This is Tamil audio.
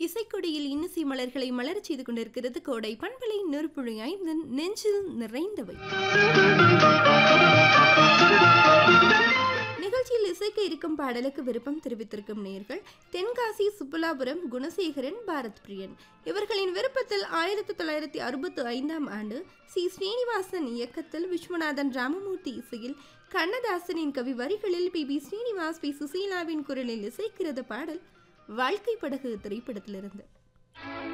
இசைக்கொடியில் இன்னிசை மலர்களை மலரச் செய்து கொண்டிருக்கிறது கோடை பண்பலை நெருப்புழி ஐந்து நெஞ்சில் நிறைந்தவை நிகழ்ச்சியில் இசைக்க இருக்கும் பாடலுக்கு விருப்பம் தெரிவித்திருக்கும் நேர்கள் தென்காசி சுப்புலாபுரம் குணசேகரன் பாரத் பிரியன் இவர்களின் விருப்பத்தில் ஆயிரத்தி தொள்ளாயிரத்தி அறுபத்தி ஐந்தாம் ஆண்டு சி ஸ்ரீனிவாசன் இயக்கத்தில் விஸ்வநாதன் ராமமூர்த்தி இசையில் கண்ணதாசனின் கவி வரிகளில் பி பி ஸ்ரீனிவாஸ் பி சுசீலாவின் குரலில் இசைக்கிறது பாடல் வாழ்க்கை படகு திரைப்படத்திலிருந்து